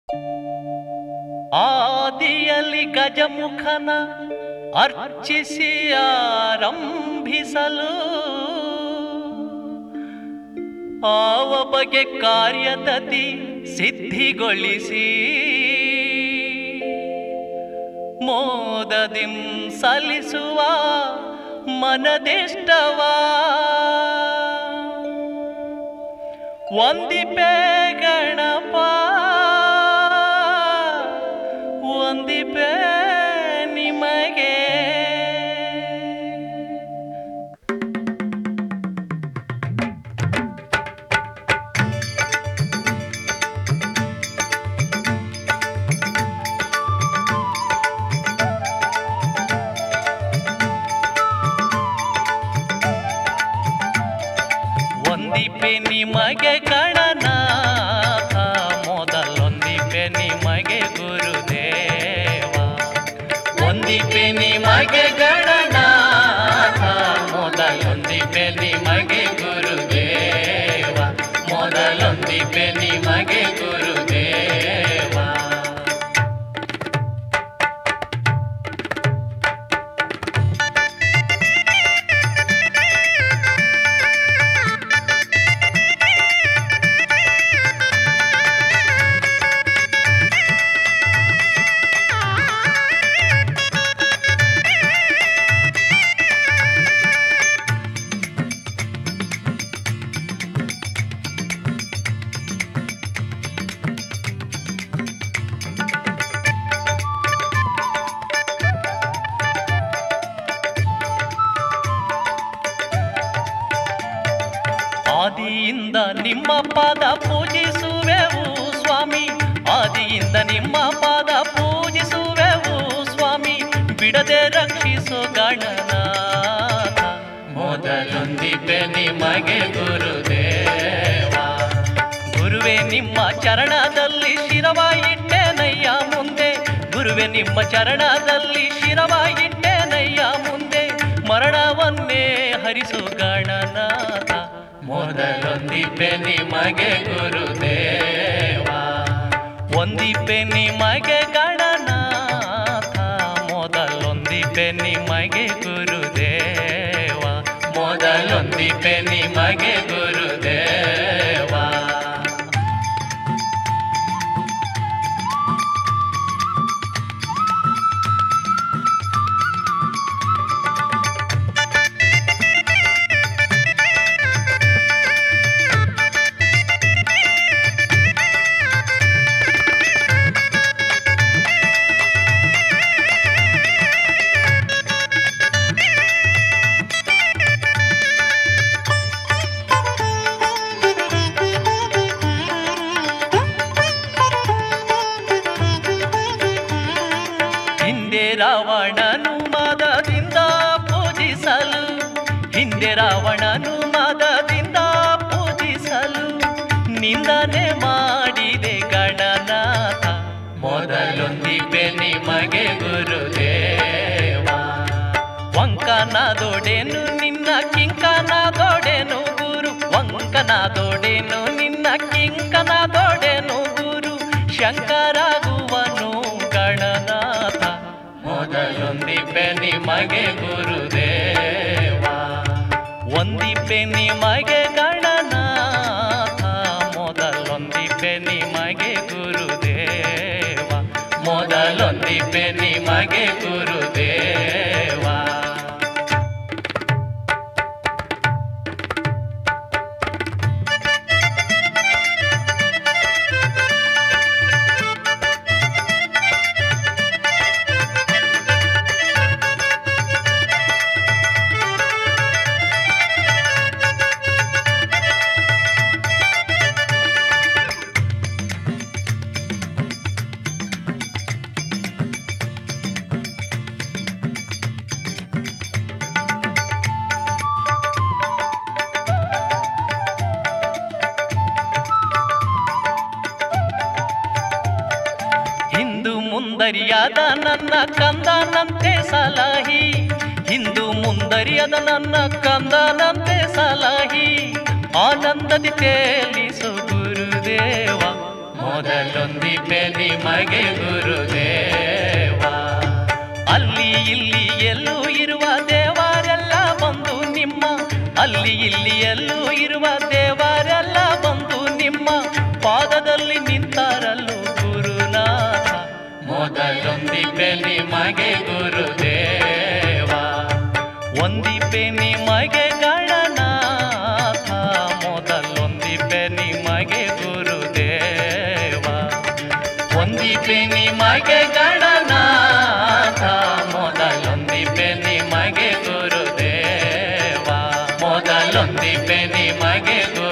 ಆದಿಯಲ್ಲಿ ಗಜಮುಖನ ಅರ್ಚಿಸಿ ಆರಂಭಿಸಲು ಆವ ಬಗೆ ಕಾರ್ಯದತಿ ಸಿದ್ಧಿಗೊಳಿಸಿ ಮೋದದಿಂ ಸಲ್ಲಿಸುವ ಮನದಿಷ್ಟವಾ ಒಂದಿಪೆ ಗಣಪ ಒಂದಿಪೆ ನಿಮಗೆ ಒಂದಿಪೆ ನಿಮಗೆ ಗಣನಾಥ ಮೊದಲೊಂದಿಪೆ ನಿಮಗೆ ಗುರುದೇವ ಒಂದಿಪೆ ನಿಮಗೆ ಗಣನಾಥ ಮೊದಲೊಂದಿಪೆ ನಿಮಗೆ ಗುರುದೇವ ಮೊದಲೊಂದಿಪೆ ನಿಮಗೆ ಗುರುದೇವ ಆದಿಯಿಂದ ನಿಮ್ಮ ಪಾದ ಪೂಜಿಸುವೆವು ಸ್ವಾಮಿ ಆದಿಯಿಂದ ನಿಮ್ಮ ಪಾದ ಪೂಜಿಸುವೆವು ಸ್ವಾಮಿ ಬಿಡದೆ ರಕ್ಷಿಸು ಗಣನಾಥ ಮೊದಲೊಂದಿಪೆ ನಿಮಗೆ ಗುರುದೇವ ಗುರುವೆ ನಿಮ್ಮ ಚರಣದಲ್ಲಿ ಶಿರವ ಇಟ್ಟೆನಯ್ಯ ಮುಂದೆ ಗುರುವೆ ನಿಮ್ಮ ಚರಣದಲ್ಲಿ ಶಿರವ ಇಟ್ಟೆನಯ್ಯ ಮುಂದೆ ಮರಣವನ್ನೇ ಹರಿಸು ಗಣನಾಥ ಮೊದಲೊಂದಿಪೆ ನಿಮಗೆ ಗುರುದೇವ ಒಂದಿಪೆ ನಿಮಗೆ ಗಣನಾಥ ಮೊದಲೊಂದಿಪೆ ನಿಮಗೆ ಗುರುದೇವ ಮೊದಲೊಂದಿಪೆ ನಿಮಗೆ ಗುರುದೇವ ಹಿಂದೆ ರಾವಣನು ಮದದಿಂದ ಪೂಜಿಸಲು ಹಿಂದೆ ರಾವಣನು ಮದದಿಂದ ಪೂಜಿಸಲು ನಿಂದನೆ ಮಾಡಿದೆ ಗಣನಾಥ ಮೊದಲೊಂದಿಪೆ ನಿಮಗೆ ಗುರುದೇವ ವಂಕನಾದೊಡೆನು ನಿನ್ನ ಕಿಂಕನಾದೊಡೆನು ಗುರು ವಂಕನಾದೊಡೆನು ನಿನ್ನ ಕಿಂಕನಾದೊಡೆನು ಗುರು ಶಂಕರಾಗುವನು ಗಣನಾಥ ಮೊದಲೊಂದಿಪೆ ನಿಮಗೆ ಗುರುದೇವ ಒಂದಿಪೆ ನಿಮಗೆ ಗಣನಾಥ ಮೊದಲೊಂದಿಪೆ ನಿಮಗೆ ಗುರುದೇವ ಮೊದಲೊಂದಿಪೆ ನಿಮಗೆ ಗುರುದೇವ ಹಿಂದು ಮುಂದರಿಯಾದ ನನ್ನ ಕಂದನಂತೆ ಸಲಹಿ ಹಿಂದು ಮುಂದರಿಯಾದ ನನ್ನ ಕಂದನಂತೆ ಸಲಹಿ ಆನಂದದಿ ತೇಲಿಸು ಗುರುದೇವ ಮೊದಲೊಂದಿಪೆ ನಿಮಗೆ ಗುರುದೇವ ಅಲ್ಲಿ ಇಲ್ಲಿ ಎಲ್ಲೂ ಇರುವ ದೇವರೆಲ್ಲ ಬಂದು ನಿಮ್ಮ ಅಲ್ಲಿ ಇಲ್ಲಿ ಎಲ್ಲೂ ಇರುವ ದೇವರೆಲ್ಲ ಬಂದು ನಿಮ್ಮ ಪಾದದಲ್ಲಿ ನಿಂತಾರಲ್ಲೂ ಗುರುನಾಥ ಮೊದಲೊಂದಿಪೆ ನಿಮಗೆ ಗುರುದೇವ ಒಂದಿಪೆ ನಿಮಗೆ ಗಣನಾಥ ಮೊದಲೊಂದಿಪೆ ನಿಮಗೆ ಗುರುದೇವ ಒಂದಿಪೆ ನಿಮಗೆ ಗಣನಾಥ ಮೊದಲೊಂದಿಪೆ ನಿಮಗೆ ಗುರುದೇವ ಮೊದಲೊಂದಿಪೆ ನಿಮಗೆ ಗುರು